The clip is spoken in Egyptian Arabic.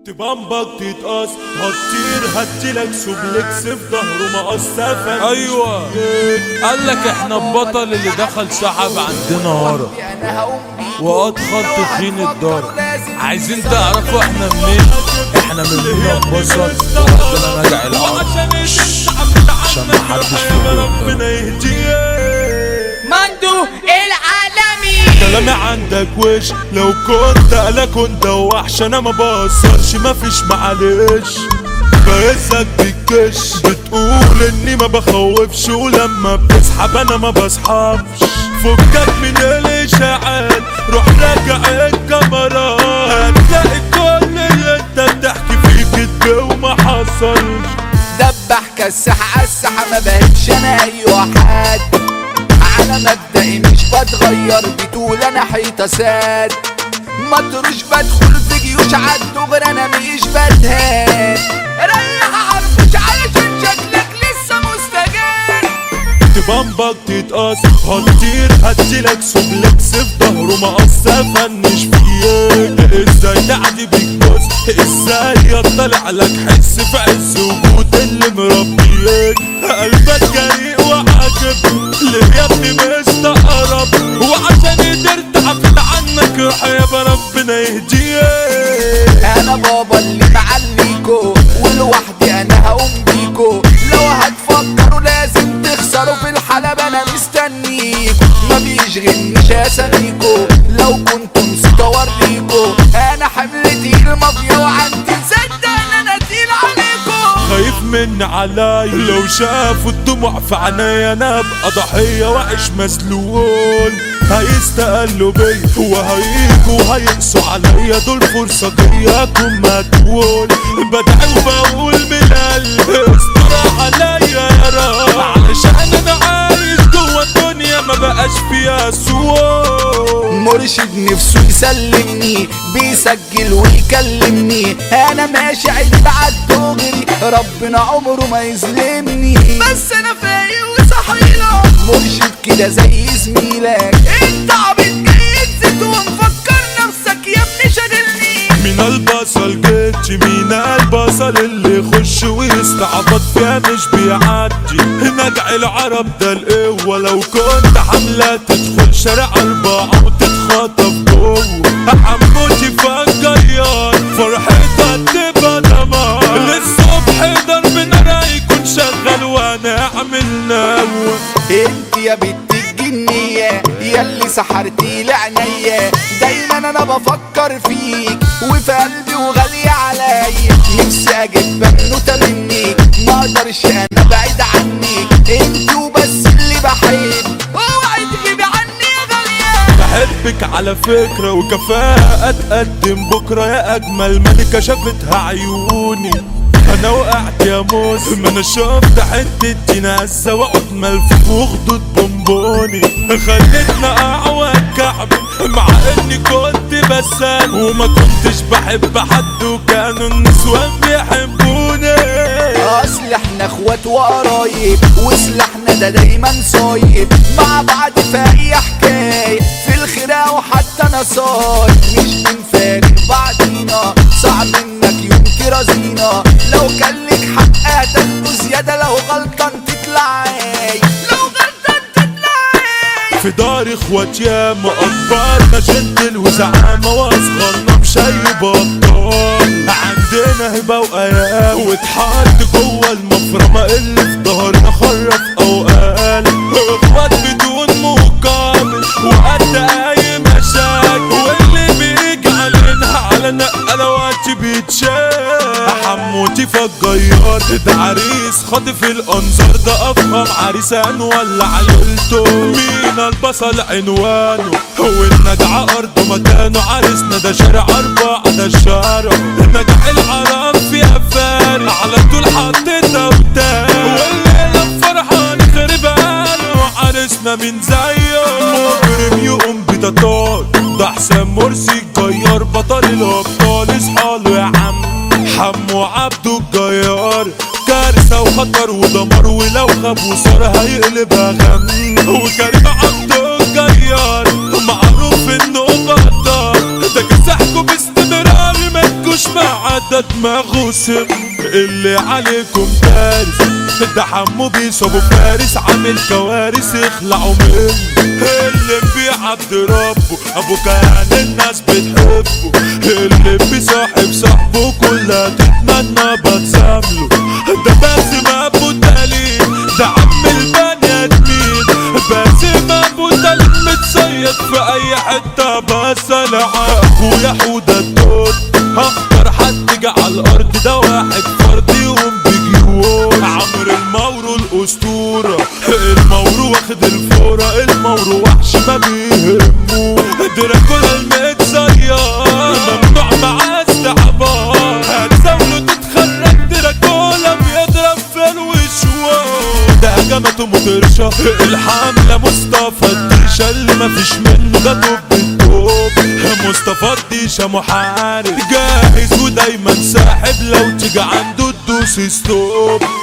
تبامبك تتقص هتطير هديلك سوبلكس في ظهره مقص سفن ايوه قال لك احنا البطل اللي دخل سحب عندنا ورا وادخل تخين الدار عايزين تعرفوا احنا منين احنا من مينا البصل وربنا نجع العرب عشان محدش فيكم ربنا يهديه مندو العالمي كلامي عندك وش لو كنت انا كنت وحش انا ما بقصرش مفيش معلش بهزك بالكش بتقول اني ما بخوفش ولما بتسحب انا ما بسحبش فكك من الاشاعات روح راجع الكاميرات هتلاقي كل اللي انت بتحكي فيه كدب وما حصلش دبح كسح على الساحة ما بهتش انا اي واحد على مبدئي مش بتغير بتقول انا حيطة ساد ما تروش بدخل في جيوش عالدغر انا مش بتهان ريح عرفش علشان شكلك لسه مستجد تبامبك تتقص هتطير هديلك سوبلكس في ظهره مقص فنش فيك ازاي تعدي بيك بص ازاي يطلع لك حس في عز وجود اللي مربيك قلبك جريء وعاجب ليه يا ابني مستقرب وعشان قدرت عفت عنك يا ربنا يهديك انا بابا اللي معليكو ولوحدي انا هقوم بيكو لو هتفكروا لازم تخسروا في الحلبة انا مستنيكو ما بيشغلنيش اساميكو لو كنتوا نسيت اوريكو انا حملتي المافيا وعندي مصدق ان انا تقيل عليكو خايف من علي لو شافوا الدموع في عينيا انا ابقى ضحيه واعيش مسلول هيستقلوا بيا وهيجوا وهيقسوا عليا دول فرصه جايه اكون مقتول بدعي وبقول من قلبي استر عليا يا رب علشان انا عايش جوه الدنيا ما بقاش فيها سوق مرشد نفسه يسلمني بيسجل ويكلمني انا ماشي عيد عالدغري ربنا عمره ما يظلمني بس انا فايق وصحيلة مرشد كده زي زميلك انت عبيط جاي تزيد ومفكر نفسك يا ابني شاغلني مين البصل جيتش مين البصل اللي يخش ويستعبط فيها مش بيعدي نجع العرب ده القوة لو كنت حملة تدخل شارع أربعة وتتخطف جوه حموتي فجيار فرحتها تبقى دمار للصبح ضرب نار يكون شغال ونعمل نوم انت يا بنت الجنية ياللي سحرتي لعينيا دايما انا بفكر فيك وفي قلبي وغالية عليا نفسي اجيب بنوتة منك ما اقدرش انا بعيد عنك انت وبس اللي بحب اوعي تجيبي عني يا غالية بحبك على فكرة وكفاءة اتقدم بكرة يا اجمل ملكة شافتها عيوني انا وقعت يا موس ما انا شفت حتة جنازة واقعد ملفوف وخدود بونبوني خلتنا اعوى كعبي مع اني كنت بسال وما كنتش بحب حد وكانوا النسوان بيحبوني اصل احنا اخوات وقرايب وسلاحنا ده دايما صايب مع بعض في اي حكايه في الخناق وحتى انا صايب مش بنفارق بعضينا صعب انك يوم ترازينا لو كان لك حق هتاخده زياده لو غلطان تطلع عايب لو غلطان تطلع عايب في دار اخوات يا مقبر شد وزعامة واصغرنا بشي بطال عندنا هبة وايام واتحط جوه المفرمة اللي في ظهرنا خرف او قال اخوات بدون مقابل وقد اي مشاكل واللي بيجي علينا على نقلوات بيتشاف حموتي فالجيار ده عريس خاطف الانظار ده افخم عريسان ولا عليلته مين البصل عنوانه هو النجع ارضه مكانه عريسنا ده شارع اربعة ده الشارع نجع العرب فيها فارق على طول حطيتها وتاني والليلة فرحان خربان عريسنا من زيه مجرم يقوم بتطار ده حسام مرسي الجيار بطل الابطال اصحاله يا عم حمو عبده الجيار كارثة وخطر ودمار ولو خاب وصار هيقلبها غم وكريم عبده الجيار معروف انه غدار ده كسحكوا باستمرار ما تجوش مع ده دماغه سم اللي عليكم دارس ده حمو بيصابوا فارس عامل كوارث اخلعوا منه اللي بيعبد ربه ابو كيان الناس بتحبه اللي بيصاحب صاحبه كلها تتمنى بتسامله ده باسم ابو تالي ده عم البني ادمين باسم ابو تالي متصيد في اي حته بس انا اخويا حوده التوت هختار حد جه على الارض ده واحد فرد يقوم بجيوش عمرو المورو الاسطوره المورو واخد الفوره المورو وحش ما بيهمه دراكولا المتصير ممنوع معاه استعبار هتزاوله تتخرج دراكولا بيضرب في الوشوار ده هجمته مطرشه الحمله مصطفى الديشه اللي مفيش منه ده توب التوب مصطفى الديشه محارب جاهز ودايما ساحب لو تيجي عنده تدوس ستوب